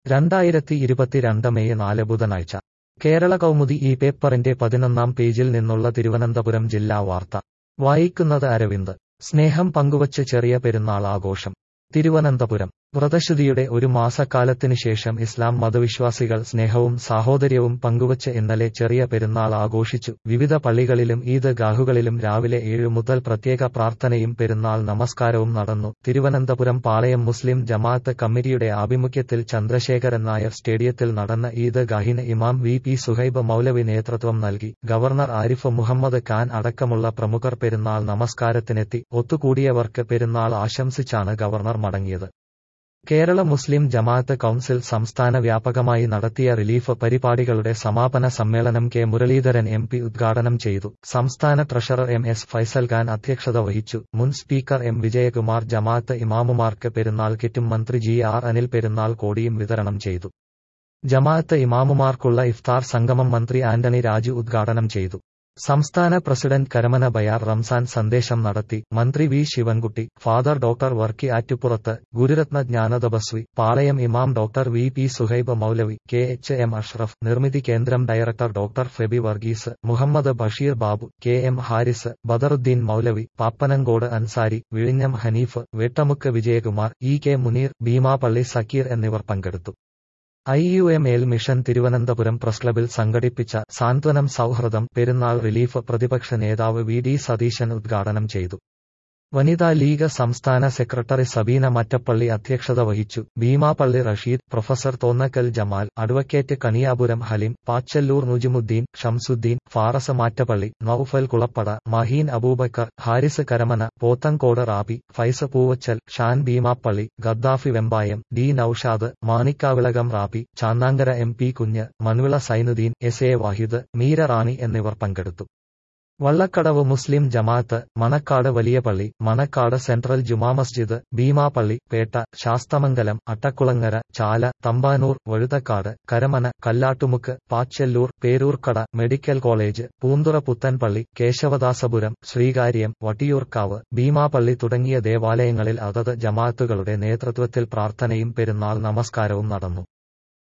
രണ്ടായിരത്തി ഇരുപത്തിരണ്ട് മെയ് നാല് ബുധനാഴ്ച കേരള കൗമുദി ഈ പേപ്പറിന്റെ പതിനൊന്നാം പേജിൽ നിന്നുള്ള തിരുവനന്തപുരം ജില്ലാ വാർത്ത വായിക്കുന്നത് അരവിന്ദ് സ്നേഹം പങ്കുവച്ച് ചെറിയ പെരുന്നാൾ ആഘോഷം തിരുവനന്തപുരം വ്രതശുദ്ധിയുടെ ഒരു മാസക്കാലത്തിനു ശേഷം ഇസ്ലാം മതവിശ്വാസികൾ സ്നേഹവും സാഹോദര്യവും പങ്കുവച്ച് ഇന്നലെ ചെറിയ പെരുന്നാൾ ആഘോഷിച്ചു വിവിധ പള്ളികളിലും ഈദ് ഗാഹുകളിലും രാവിലെ ഏഴ് മുതൽ പ്രത്യേക പ്രാർത്ഥനയും പെരുന്നാൾ നമസ്കാരവും നടന്നു തിരുവനന്തപുരം പാളയം മുസ്ലിം ജമാഅത്ത് കമ്മിറ്റിയുടെ ആഭിമുഖ്യത്തിൽ ചന്ദ്രശേഖരൻ നായർ സ്റ്റേഡിയത്തിൽ നടന്ന ഈദ് ഗാഹിന് ഇമാം വി പി സുഹൈബ് മൗലവി നേതൃത്വം നൽകി ഗവർണർ ആരിഫ് മുഹമ്മദ് ഖാൻ അടക്കമുള്ള പ്രമുഖർ പെരുന്നാൾ നമസ്കാരത്തിനെത്തി ഒത്തുകൂടിയവർക്ക് പെരുന്നാൾ ആശംസിച്ചാണ് ഗവർണർ മടങ്ങിയത് കേരള മുസ്ലിം ജമാഅത്ത് കൌൺസിൽ സംസ്ഥാന വ്യാപകമായി നടത്തിയ റിലീഫ് പരിപാടികളുടെ സമാപന സമ്മേളനം കെ മുരളീധരൻ എം പി ഉദ്ഘാടനം ചെയ്തു സംസ്ഥാന treasurer M S Faisal Khan അധ്യക്ഷത വഹിച്ചു മുൻ സ്പീക്കർ എം വിജയകുമാർ ജമാഅത്ത് ഇമാമുമാർക്ക് പെരുന്നാൾ കിറ്റും മന്ത്രി ജി ആർ അനിൽ പെരുന്നാൾ കോടിയും വിതരണം ചെയ്തു ജമാഅത്ത് ഇമാമുമാർക്കുള്ള ഇഫ്താർ സംഗമം മന്ത്രി ആന്റണി രാജു ഉദ്ഘാടനം ചെയ്തു സംസ്ഥാന പ്രസിഡന്റ് കരമന ബയാർ റംസാൻ സന്ദേശം നടത്തി മന്ത്രി V Sivankutty father doctor Varkey Attupurath Gururatna Jnanathapaswi Palayam ഇമാം ഡോക്ടർ വി പി സുഹൈബ് മൗലവി K H M Ashraf Nirmithi Kendram director doctor Febi Varghese Muhammad Basheer Babu K M Haris Badaruddin മൗലവി പാപ്പനങ്കോട് അൻസാരി വിഴിഞ്ഞം ഹനീഫ് വേട്ടമുക്ക് വിജയകുമാർ ഇ കെ മുനീർ ഭീമാപള്ളി സക്കീർ എന്നിവർ പങ്കെടുത്തു I U M L mission Thiruvananthapuram press ക്ലബിൽ സംഘടിപ്പിച്ച സാന്ത്വനം സൗഹൃദം പെരുന്നാൾ റിലീഫ് പ്രതിപക്ഷ നേതാവ് വി ഡി സതീശൻ ഉദ്ഘാടനം ചെയ്തു വനിതാ ലീഗ് സംസ്ഥാന സെക്രട്ടറി സബീന മറ്റപ്പള്ളി അധ്യക്ഷത വഹിച്ചു Beemapally Rasheed professor Thonnakkal Jamal advocate Kaniyapuram Halim Pachalloor Nujimuddin Shamsuddin Faras Mattappally Noufal Kulappada Maheen Aboobacker Haris Karamana Pothencode Rabi Faiza Poovachal Shan Beemapally Gaddafi Vembayam D Noushad Manikkavilakam Rabi Channankara M P Kunju Manvila Sainuddin S A Wahid Meera Rani എന്നിവർ പങ്കെടുത്തു വള്ളക്കടവ് മുസ്ലിം ജമാഅത്ത് മണക്കാട് വലിയ പള്ളി മണക്കാട് സെൻട്രൽ ജുമാ മസ്ജിദ് ഭീമാപള്ളി പേട്ട ശാസ്തമംഗലം അട്ടക്കുളങ്ങര ചാല തമ്പാനൂർ വഴുതക്കാട് കരമന കല്ലാട്ടുമുക്ക് പാച്ചല്ലൂർ പേരൂർക്കട മെഡിക്കൽ കോളേജ് പൂന്തുറ പുത്തൻപള്ളി കേശവദാസപുരം ശ്രീകാര്യം വട്ടിയൂർക്കാവ് ഭീമാപള്ളി തുടങ്ങിയ ദേവാലയങ്ങളിൽ അതത് ജമാഅത്തുകളുടെ നേതൃത്വത്തിൽ പ്രാർത്ഥനയും പെരുന്നാൾ നമസ്കാരവും നടന്നു